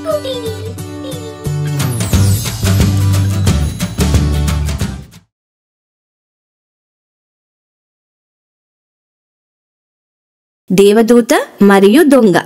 దేవదూత మరియు దొంగ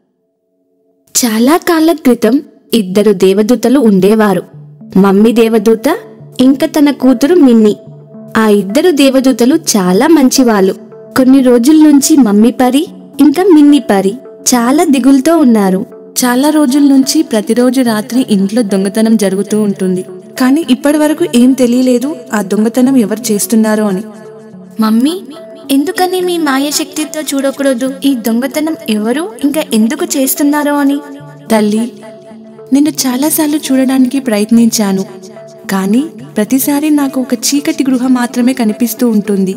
చాలా కాలం క్రితం ఇద్దరు దేవదూతలు ఉండేవారు మమ్మీ దేవదూత ఇంకా తన కూతురు మిన్ని ఆ ఇద్దరు దేవదూతలు చాలా మంచివాళ్ళు కొన్ని రోజుల నుంచి మమ్మీ పరి ఇంకా మిన్ని పరి చాలా దిగులుతో ఉన్నారు చాలా రోజుల నుంచి ప్రతిరోజు రాత్రి ఇంట్లో దొంగతనం జరుగుతూ ఉంటుంది కానీ ఇప్పటి వరకు ఏం తెలియలేదు ఆ దొంగతనం ఎవరు చేస్తున్నారో అని మమ్మీ ఎందుకని మీ మాయశక్తితో చూడకూడదు ఈ దొంగతనం ఎవరు ఇంకా ఎందుకు చేస్తున్నారో అని తల్లి నిన్ను చాలాసార్లు చూడడానికి ప్రయత్నించాను కానీ ప్రతిసారి నాకు ఒక చీకటి గృహ మాత్రమే కనిపిస్తూ ఉంటుంది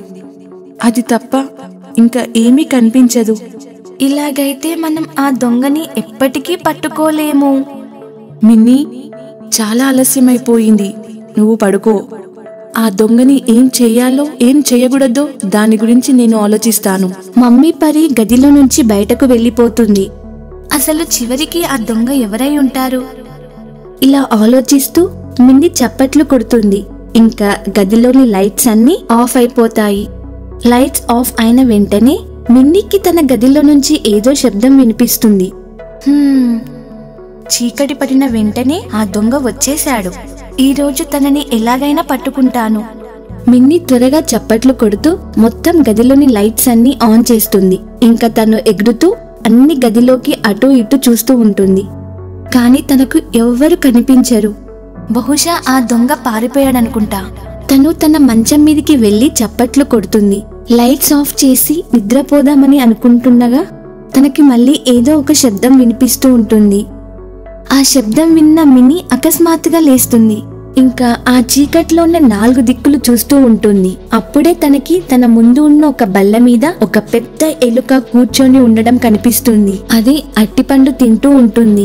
అది తప్ప ఇంకా ఏమీ కనిపించదు ఇలాగైతే మనం ఆ దొంగని ఎప్పటికీ పట్టుకోలేము మిన్ని చాలా ఆలస్యమైపోయింది నువ్వు పడుకో ఆ దొంగని ఏం చెయ్యాలో ఏం చేయకూడదో దాని గురించి నేను ఆలోచిస్తాను మమ్మీ పరి గదిలో నుంచి బయటకు వెళ్ళిపోతుంది అసలు చివరికి ఆ దొంగ ఎవరై ఉంటారు ఇలా ఆలోచిస్తూ మిన్ని చప్పట్లు కొడుతుంది ఇంకా గదిలోని లైట్స్ అన్నీ ఆఫ్ అయిపోతాయి లైట్స్ ఆఫ్ అయిన వెంటనే మిన్నికి తన గదిలో నుంచి ఏదో శబ్దం వినిపిస్తుంది హ్మ్, చీకటి పడిన వెంటనే ఆ దొంగ వచ్చేశాడు ఈ రోజు తనని ఎలాగైనా పట్టుకుంటాను మిన్ని త్వరగా చప్పట్లు కొడుతూ మొత్తం గదిలోని లైట్స్ అన్ని ఆన్ చేస్తుంది ఇంకా తను ఎగురుతూ అన్ని గదిలోకి అటు ఇటు చూస్తూ ఉంటుంది కానీ తనకు ఎవ్వరు కనిపించరు బహుశా ఆ దొంగ పారిపోయాడనుకుంటా తను తన మంచం మీదికి వెళ్లి చప్పట్లు కొడుతుంది లైట్స్ ఆఫ్ చేసి నిద్రపోదామని అనుకుంటుండగా తనకి మళ్ళీ ఏదో ఒక శబ్దం వినిపిస్తూ ఉంటుంది ఆ శబ్దం విన్న మిని అకస్మాత్తుగా లేస్తుంది ఇంకా ఆ చీకట్లో ఉన్న నాలుగు దిక్కులు చూస్తూ ఉంటుంది అప్పుడే తనకి తన ముందు ఉన్న ఒక బల్ల మీద ఒక పెద్ద ఎలుక కూర్చొని ఉండడం కనిపిస్తుంది అది అట్టిపండు తింటూ ఉంటుంది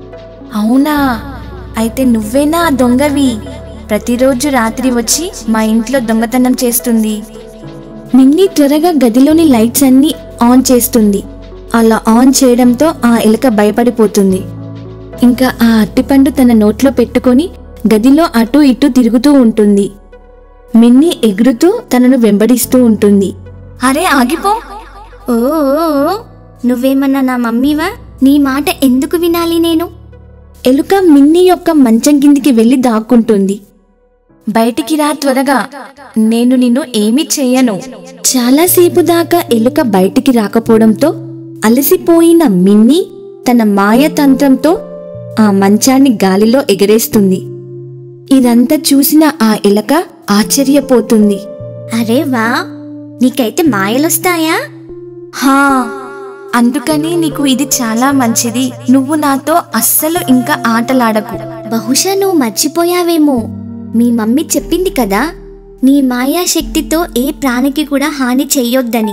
అవునా అయితే నువ్వేనా ఆ దొంగవి ప్రతిరోజు రాత్రి వచ్చి మా ఇంట్లో దొంగతనం చేస్తుంది మిన్ని త్వరగా గదిలోని లైట్స్ అన్ని ఆన్ చేస్తుంది అలా ఆన్ చేయడంతో ఆ ఎలుక భయపడిపోతుంది ఇంకా ఆ అట్టిపండు తన నోట్లో పెట్టుకొని గదిలో అటు ఇటు తిరుగుతూ ఉంటుంది మిన్ని ఎగురుతూ తనను వెంబడిస్తూ ఉంటుంది అరే ఆగిపో ఓ ఓ, ఓ, నువ్వేమన్నా నా మమ్మీవా నీ మాట ఎందుకు వినాలి నేను ఎలుక మిన్ని యొక్క మంచం కిందికి వెళ్లి దాక్కుంటుంది బయటికి రా త్వరగా నేను నిన్ను ఏమీ చెయ్యను చాలాసేపు దాకా ఎలుక బయటికి రాకపోవడంతో అలసిపోయిన మిన్ని తన మాయతంత్రంతో ఆ మంచాన్ని గాలిలో ఎగరేస్తుంది ఇదంతా చూసిన ఆ ఎలక ఆశ్చర్యపోతుంది అరే వా నీకైతే మాయలొస్తాయా హా అందుకని నీకు ఇది చాలా మంచిది నువ్వు నాతో అస్సలు ఇంకా ఆటలాడకు బహుశా నువ్వు మర్చిపోయావేమో మీ మమ్మీ చెప్పింది కదా నీ మాయా శక్తితో ఏ ప్రాణికి కూడా హాని చెయ్యొద్దని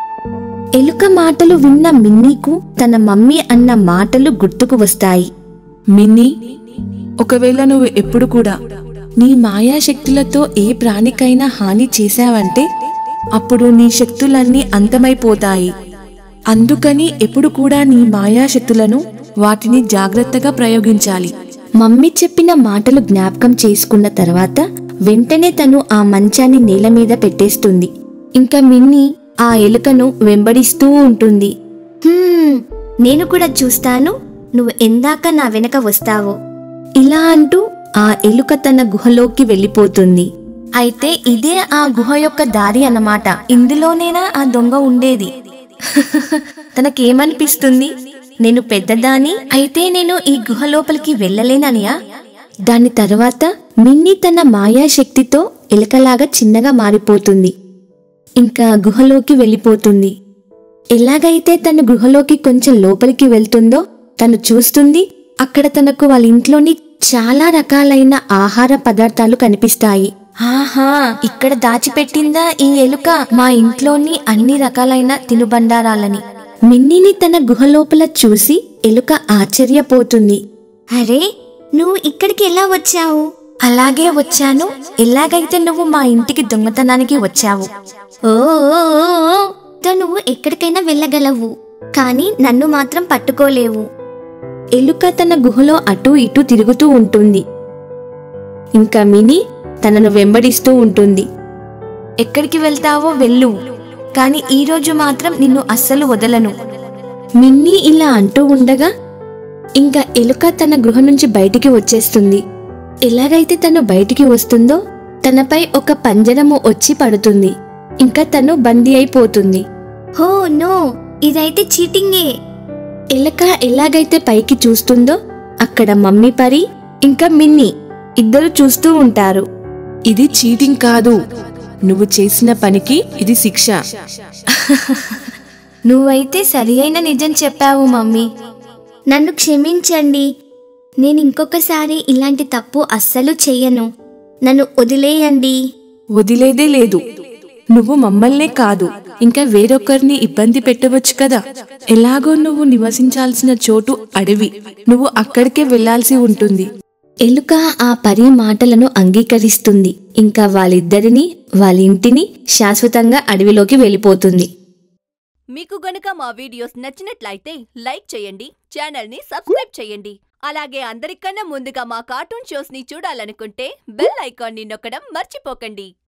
ఎలుక మాటలు విన్న మిన్నీకు తన మమ్మీ అన్న మాటలు గుర్తుకు వస్తాయి మిన్ని ఒకవేళ నువ్వు ఎప్పుడు కూడా నీ మాయాశక్తులతో ఏ ప్రాణికైనా హాని చేశావంటే అప్పుడు నీ శక్తులన్నీ అంతమైపోతాయి అందుకని ఎప్పుడు కూడా నీ మాయాశక్తులను వాటిని జాగ్రత్తగా ప్రయోగించాలి మమ్మీ చెప్పిన మాటలు జ్ఞాపకం చేసుకున్న తర్వాత వెంటనే తను ఆ మంచాన్ని నేల మీద పెట్టేస్తుంది ఇంకా మిన్ని ఆ ఎలుకను వెంబడిస్తూ ఉంటుంది హ్మ్, నేను కూడా చూస్తాను నువ్వు ఎందాక నా వెనక వస్తావో ఇలా అంటూ ఆ ఎలుక తన గుహలోకి వెళ్ళిపోతుంది అయితే ఇదే ఆ గుహ యొక్క దారి అన్నమాట ఇందులోనేనా ఆ దొంగ ఉండేది తనకేమనిపిస్తుంది నేను పెద్దదాని అయితే నేను ఈ గుహ లోపలికి వెళ్ళలేననియా దాని తర్వాత మిన్ని తన మాయాశక్తితో ఎలుకలాగా చిన్నగా మారిపోతుంది ఇంకా గుహలోకి వెళ్ళిపోతుంది ఎలాగైతే తన గుహలోకి కొంచెం లోపలికి వెళ్తుందో తను చూస్తుంది అక్కడ తనకు వాళ్ళ ఇంట్లోని చాలా రకాలైన ఆహార పదార్థాలు కనిపిస్తాయి ఆహా ఇక్కడ దాచిపెట్టిందా ఈ ఎలుక మా ఇంట్లోని అన్ని రకాలైన తినుబండారాలని మిన్నిని తన గుహ లోపల చూసి ఎలుక ఆశ్చర్యపోతుంది అరే నువ్వు ఇక్కడికి ఎలా వచ్చావు అలాగే వచ్చాను ఎలాగైతే నువ్వు మా ఇంటికి దొంగతనానికి వచ్చావు ఓ ఓ, ఓ, ఓ, తో నువ్వు ఎక్కడికైనా వెళ్ళగలవు కానీ నన్ను మాత్రం పట్టుకోలేవు ఎలుక తన గుహలో అటూ ఇటూ తిరుగుతూ ఉంటుంది ఇంకా మిని తనను వెంబడిస్తూ ఉంటుంది ఎక్కడికి వెళ్తావో వెళ్ళు కానీ ఈరోజు మాత్రం నిన్ను అస్సలు వదలను మిన్నీ ఇలా అంటూ ఉండగా ఇంకా ఎలుక తన గృహ నుంచి బయటికి వచ్చేస్తుంది ఎలాగైతే తను బయటికి వస్తుందో తనపై ఒక పంజరము వచ్చి పడుతుంది ఇంకా తను బందీ అయిపోతుంది హో నో ఇదైతే చీటింగే ఎలక ఎలాగైతే పైకి చూస్తుందో అక్కడ మమ్మీ పరి ఇంకా మిన్ని ఇద్దరు చూస్తూ ఉంటారు ఇది చీటింగ్ కాదు నువ్వు చేసిన పనికి ఇది శిక్ష నువ్వైతే సరి అయిన నిజం చెప్పావు మమ్మీ నన్ను క్షమించండి నేను ఇంకొకసారి ఇలాంటి తప్పు అస్సలు చెయ్యను నన్ను వదిలేయండి వదిలేదే లేదు నువ్వు మమ్మల్నే కాదు ఇంకా వేరొకరిని ఇబ్బంది పెట్టవచ్చు కదా ఎలాగో నువ్వు నివసించాల్సిన చోటు అడవి నువ్వు అక్కడికే వెళ్ళాల్సి ఉంటుంది ఎలుక ఆ పరి మాటలను అంగీకరిస్తుంది ఇంకా వాళ్ళిద్దరిని వాళ్ళ ఇంటిని శాశ్వతంగా అడవిలోకి వెళ్ళిపోతుంది మీకు గనుక మా వీడియోస్ నచ్చినట్లయితే లైక్ చేయండి ఛానల్ని సబ్స్క్రైబ్ చేయండి అలాగే అందరికన్నా ముందుగా మా కార్టూన్ షోస్ ని చూడాలనుకుంటే బెల్ ఐకాన్ని నొక్కడం మర్చిపోకండి